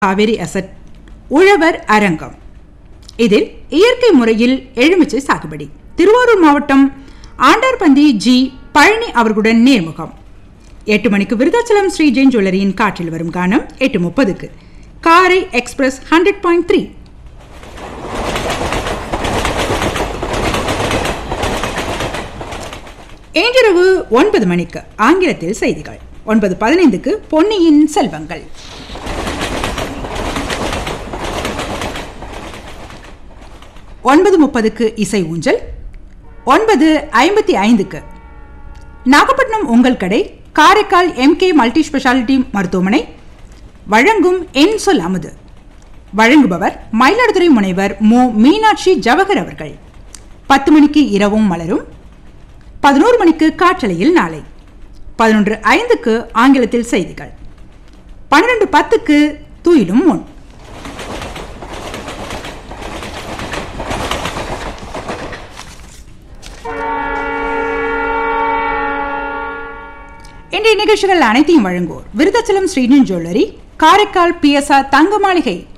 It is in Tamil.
காவேரி அசட் உழவர் அரங்கம் இதில் இயற்கை முறையில் எலுமிச்சை சாகுபடி திருவாரூர் மாவட்டம் ஆண்டார்பந்தி ஜி பழனி அவர்களுடன் நேர்முகம் எட்டு மணிக்கு விருதாச்சலம் ஸ்ரீ ஜெயின் ஜுவல்லரியின் காற்றில் வரும் கானம் எட்டு முப்பதுக்கு காரை எக்ஸ்பிரஸ் ஹண்ட்ரட் பாயிண்ட் த்ரீ இன்றிரவு ஒன்பது மணிக்கு ஆங்கிலத்தில் செய்திகள் ஒன்பது பதினைந்துக்கு பொன்னியின் செல்வங்கள் ஒன்பது முப்பதுக்கு இசை ஊஞ்சல் ஒன்பது ஐம்பத்தி ஐந்துக்கு நாகப்பட்டினம் உங்கள் கடை காரைக்கால் எம்கே மல்டி ஸ்பெஷாலிட்டி மருத்துவமனை வழங்கும் என் சொல் அமுது வழங்குபவர் மயிலாடுதுறை முனைவர் மு மீனாட்சி ஜவஹர் அவர்கள் பத்து மணிக்கு இரவும் மலரும் பதினோரு மணிக்கு காற்றலையில் நாளை பதினொன்று ஐந்துக்கு ஆங்கிலத்தில் செய்திகள் பன்னிரெண்டு பத்துக்கு தூயிலும் முன் இன்றைய நிகழ்ச்சிகள் அனைத்தையும் வழங்குவோர் விருதாச்சலம் ஸ்ரீனின் ஜுவல்லரி காரைக்கால் பிஎஸ்ஆர் தங்க மாளிகை